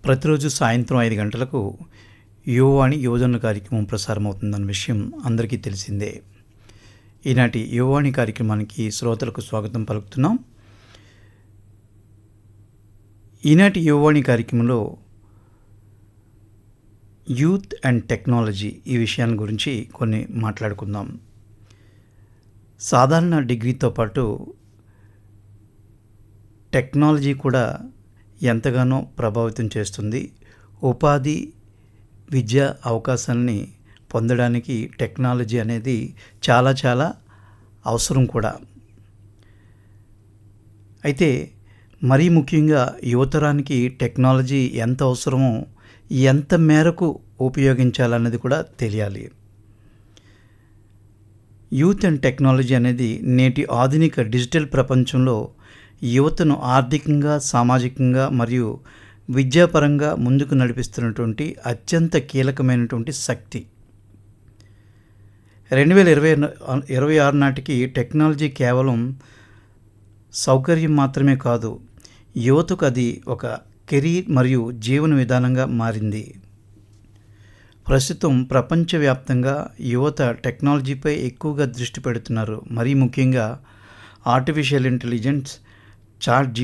ప్రతిరోజు సాయంత్రం ఐదు గంటలకు యువవాణి యువజనుల కార్యక్రమం ప్రసారమవుతుందన్న విషయం అందరికీ తెలిసిందే ఈనాటి యువవాణి కార్యక్రమానికి శ్రోతలకు స్వాగతం పలుకుతున్నాం ఈనాటి యువవాణి కార్యక్రమంలో యూత్ అండ్ టెక్నాలజీ ఈ విషయాల గురించి కొన్ని మాట్లాడుకుందాం సాధారణ డిగ్రీతో పాటు టెక్నాలజీ కూడా ఎంతగానో ప్రభావితం చేస్తుంది ఉపాధి విద్యా అవకాశాలని పొందడానికి టెక్నాలజీ అనేది చాలా చాలా అవసరం కూడా అయితే మరీ ముఖ్యంగా యువతరానికి టెక్నాలజీ ఎంత అవసరమో ఎంత మేరకు ఉపయోగించాలన్నది కూడా తెలియాలి యూత్ అండ్ టెక్నాలజీ అనేది నేటి ఆధునిక డిజిటల్ ప్రపంచంలో యువతను ఆర్థికంగా సామాజికంగా మరియు విద్యాపరంగా ముందుకు నడిపిస్తున్నటువంటి అత్యంత కీలకమైనటువంటి శక్తి రెండు వేల ఇరవై ఇరవై ఆరు నాటికి టెక్నాలజీ కేవలం సౌకర్యం మాత్రమే కాదు యువతకు అది ఒక కెరీర్ మరియు జీవన విధానంగా మారింది ప్రస్తుతం ప్రపంచవ్యాప్తంగా యువత టెక్నాలజీపై ఎక్కువగా దృష్టి పెడుతున్నారు మరీ ముఖ్యంగా ఆర్టిఫిషియల్ ఇంటెలిజెన్స్ చాట్